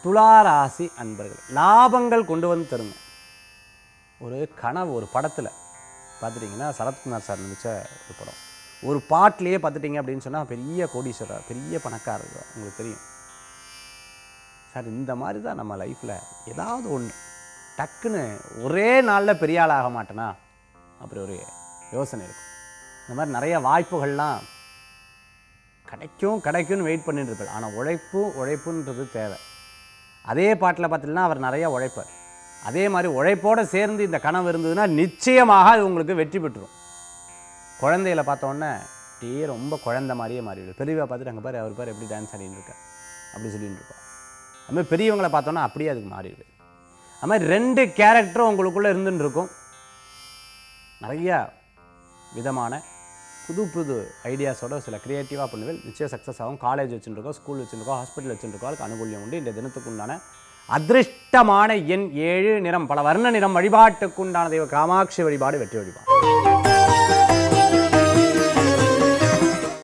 துளாராசி அன்பர்கள் லாபங்கள் கொண்டு வந்து தருங்க ஒரு கனவு ஒரு படத்தில் பார்த்துட்டிங்கன்னா சரத்குமார் சார் நடித்த ஒரு படம் ஒரு பாட்டிலேயே பார்த்துட்டிங்க அப்படின்னு சொன்னால் பெரிய கோடீஸ்வரர் பெரிய பணக்காரர் உங்களுக்கு தெரியும் சார் இந்த மாதிரி தான் நம்ம லைஃப்பில் ஏதாவது ஒன்று டக்குன்னு ஒரே நாளில் பெரிய ஆள் ஆக மாட்டேனா அப்படி ஒரு யோசனை இருக்கும் இந்த மாதிரி நிறைய வாய்ப்புகள்லாம் கிடைக்கும் கிடைக்கும்னு வெயிட் பண்ணிட்டு இருப்பார் ஆனால் உழைப்பு உழைப்புன்றது தேவை அதே பாட்டில் பார்த்தீங்கன்னா அவர் நிறைய உழைப்பார் அதே மாதிரி உழைப்போடு சேர்ந்து இந்த கனவு இருந்ததுன்னா நிச்சயமாக அது உங்களுக்கு வெற்றி பெற்றுரும் குழந்தையில பார்த்த உடனே அப்படியே ரொம்ப குழந்தை மாதிரியே மாறிவிடும் பெரியவா பார்த்துட்டு அங்கே பாரு அவர் பாரு எப்படி டான்ஸ் ஆடின்னு இருக்கா அப்படி சொல்லிட்டு இருப்பா அது மாதிரி பெரியவங்களை பார்த்தோன்னா அப்படியே அதுக்கு மாறிடுது அது மாதிரி ரெண்டு கேரக்டரும் உங்களுக்குள்ளே இருந்துன்னு இருக்கும் நிறையா விதமான புது புது ஐடியாஸோட சில க்ரியேட்டிவாக பண்ணுவேன் நிச்சயம் சக்ஸஸ் ஆகும் காலேஜ் வச்சுருக்கோம் ஸ்கூல் வச்சுருக்கோம் ஹாஸ்பிட்டல் வச்சுருக்கோம் அதுக்கு அனுகூல்யம் உண்டு இந்த தினத்துக்கு உண்டான அதிர்ஷ்டமான எண் ஏழு நிறம் பல வர்ண நிறம் வழிபாட்டுக்குண்டான தெய்வ காமாட்சி வழிபாடு வெற்றி வழிபாடு